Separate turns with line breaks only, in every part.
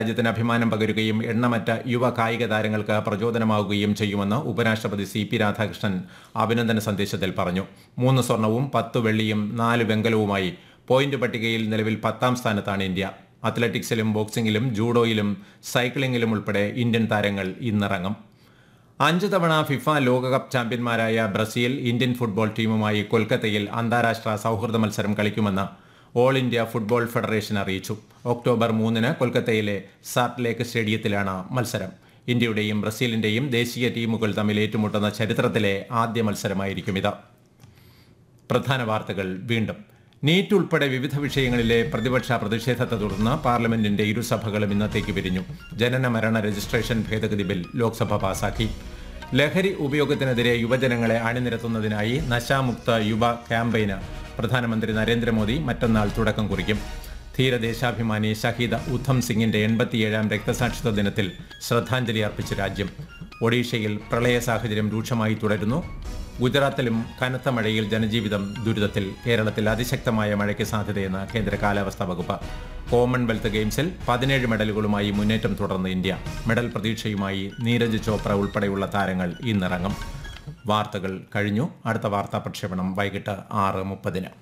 രാജ്യത്തിന് അഭിമാനം പകരുകയും എണ്ണമറ്റ യുവ കായിക താരങ്ങൾക്ക് പ്രചോദനമാവുകയും ചെയ്യുമെന്ന് ഉപരാഷ്ട്രപതി സി പി രാധാകൃഷ്ണൻ അഭിനന്ദന സന്ദേശത്തിൽ പറഞ്ഞു മൂന്ന് സ്വർണവും പത്ത് വെള്ളിയും നാല് വെങ്കലവുമായി പോയിന്റ് പട്ടികയിൽ നിലവിൽ പത്താം സ്ഥാനത്താണ് ഇന്ത്യ അത്ലറ്റിക്സിലും ബോക്സിംഗിലും ജൂഡോയിലും സൈക്ലിംഗിലും ഉൾപ്പെടെ ഇന്ത്യൻ താരങ്ങൾ ഇന്നിറങ്ങും അഞ്ചു തവണ ഫിഫ ലോകകപ്പ് ചാമ്പ്യന്മാരായ ബ്രസീൽ ഇന്ത്യൻ ഫുട്ബോൾ ടീമുമായി കൊൽക്കത്തയിൽ അന്താരാഷ്ട്ര സൗഹൃദ മത്സരം കളിക്കുമെന്ന് ഓൾ ഇന്ത്യ ഫുട്ബോൾ ഫെഡറേഷൻ അറിയിച്ചു ഒക്ടോബർ മൂന്നിന് കൊൽക്കത്തയിലെ സാർട്ട് ലേക്ക് സ്റ്റേഡിയത്തിലാണ് മത്സരം ഇന്ത്യയുടെയും ബ്രസീലിന്റെയും ദേശീയ ടീമുകൾ തമ്മിൽ ഏറ്റുമുട്ടുന്ന ചരിത്രത്തിലെ ആദ്യ മത്സരമായിരിക്കും ഇത് പ്രധാന വാർത്തകൾ വീണ്ടും നീറ്റ് ഉൾപ്പെടെ വിവിധ വിഷയങ്ങളിലെ പ്രതിപക്ഷ പ്രതിഷേധത്തെ തുടർന്ന് പാർലമെന്റിന്റെ ഇരുസഭകളും ഇന്നത്തേക്ക് പിരിഞ്ഞു ജനന മരണ രജിസ്ട്രേഷൻ ഭേദഗതി ബിൽ ലോക്സഭ പാസാക്കി ലഹരി ഉപയോഗത്തിനെതിരെ യുവജനങ്ങളെ അണിനിരത്തുന്നതിനായി നശാമുക്ത യുവ ക്യാമ്പയിന് പ്രധാനമന്ത്രി നരേന്ദ്രമോദി മറ്റന്നാൾ തുടക്കം കുറിക്കും ധീരദേശാഭിമാനി ഷഹീദ് ഉദ്ധം സിംഗിന്റെ എൺപത്തിയേഴാം രക്തസാക്ഷിത്വ ദിനത്തിൽ ശ്രദ്ധാഞ്ജലി അർപ്പിച്ച് രാജ്യം ഒഡീഷയിൽ പ്രളയ സാഹചര്യം രൂക്ഷമായി തുടരുന്നു ഗുജറാത്തിലും കനത്ത മഴയിൽ ജനജീവിതം ദുരിതത്തിൽ കേരളത്തിൽ അതിശക്തമായ മഴയ്ക്ക് സാധ്യതയെന്ന് കേന്ദ്ര കാലാവസ്ഥാ വകുപ്പ് കോമൺവെൽത്ത് ഗെയിംസിൽ പതിനേഴ് മെഡലുകളുമായി മുന്നേറ്റം തുടർന്ന് ഇന്ത്യ മെഡൽ പ്രതീക്ഷയുമായി നീരജ് ചോപ്ര ഉൾപ്പെടെയുള്ള താരങ്ങൾ ഇന്നിറങ്ങും വാർത്തകൾ കഴിഞ്ഞു അടുത്ത വാർത്താ പ്രക്ഷേപണം വൈകിട്ട് ആറ് മുപ്പതിന്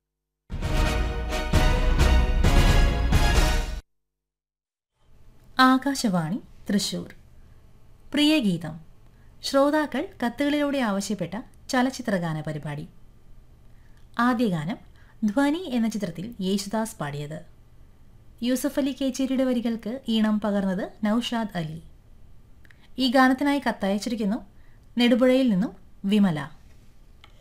ആകാശവാണി തൃശൂർ പ്രിയഗീതം ശ്രോതാക്കൾ കത്തുകളിലൂടെ ആവശ്യപ്പെട്ട ചലച്ചിത്രഗാന പരിപാടി ആദ്യ ഗാനം ധ്വനി എന്ന ചിത്രത്തിൽ യേശുദാസ് പാടിയത് യൂസഫ് അലി കേച്ചേരിയുടെ വരികൾക്ക് ഈണം പകർന്നത് നൌഷാദ് അലി ഈ ഗാനത്തിനായി കത്തയച്ചിരിക്കുന്നു നെടുപുഴയിൽ നിന്നും വിമല